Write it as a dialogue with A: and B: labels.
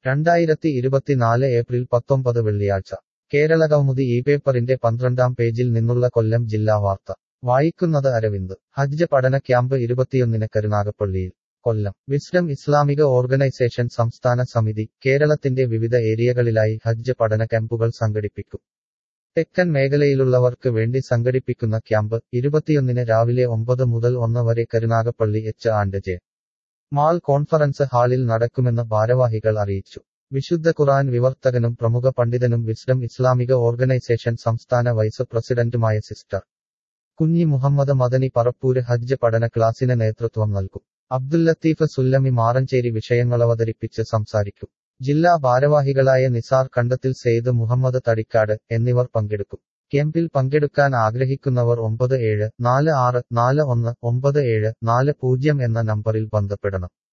A: രണ്ടായിരത്തി ഇരുപത്തിനാല് ഏപ്രിൽ പത്തൊമ്പത് വെള്ളിയാഴ്ച കേരളകൗമുദി ഈ പേപ്പറിന്റെ പന്ത്രണ്ടാം പേജിൽ നിന്നുള്ള കൊല്ലം ജില്ലാ വാർത്ത വായിക്കുന്നത് അരവിന്ദ് ഹജ്ജ് പഠന ക്യാമ്പ് ഇരുപത്തിയൊന്നിന് കരുനാഗപ്പള്ളിയിൽ കൊല്ലം വിസ്ഡം ഇസ്ലാമിക ഓർഗനൈസേഷൻ സംസ്ഥാന സമിതി കേരളത്തിന്റെ വിവിധ ഏരിയകളിലായി ഹജ്ജ് പഠന ക്യാമ്പുകൾ സംഘടിപ്പിക്കും തെക്കൻ മേഖലയിലുള്ളവർക്ക് വേണ്ടി സംഘടിപ്പിക്കുന്ന ക്യാമ്പ് ഇരുപത്തിയൊന്നിന് രാവിലെ ഒമ്പത് മുതൽ ഒന്ന് വരെ Karunagappally H and J mall conference ഹാളിൽ നടക്കുമെന്ന് ഭാരവാഹികൾ അറിയിച്ചു വിശുദ്ധ ഖുറാൻ വിവർത്തകനും പ്രമുഖ പണ്ഡിതനും വിസ്ഡം ഇസ്ലാമിക ഓർഗനൈസേഷൻ സംസ്ഥാന വൈസ് പ്രസിഡന്റുമായ സിസ്റ്റർ കുഞ്ഞി മുഹമ്മദ് മദനി പറപ്പൂര് ഹജ്ജ് പഠന ക്ലാസിന് നേതൃത്വം നൽകും അബ്ദുൽ ലത്തീഫ് സുല്ലമി മാറഞ്ചേരി വിഷയങ്ങളവതരിപ്പിച്ച് സംസാരിക്കും ജില്ലാ ഭാരവാഹികളായ നിസാർ കണ്ടത്തിൽ സെയ്ദ് മുഹമ്മദ് തടിക്കാട് എന്നിവർ പങ്കെടുക്കും ക്യാമ്പിൽ പങ്കെടുക്കാൻ ആഗ്രഹിക്കുന്നവർ ഒമ്പത് ഏഴ് നാല് ആറ് നാല് ഒന്ന് ഒമ്പത് ഏഴ് നാല് പൂജ്യം എന്ന നമ്പറിൽ ബന്ധപ്പെടണം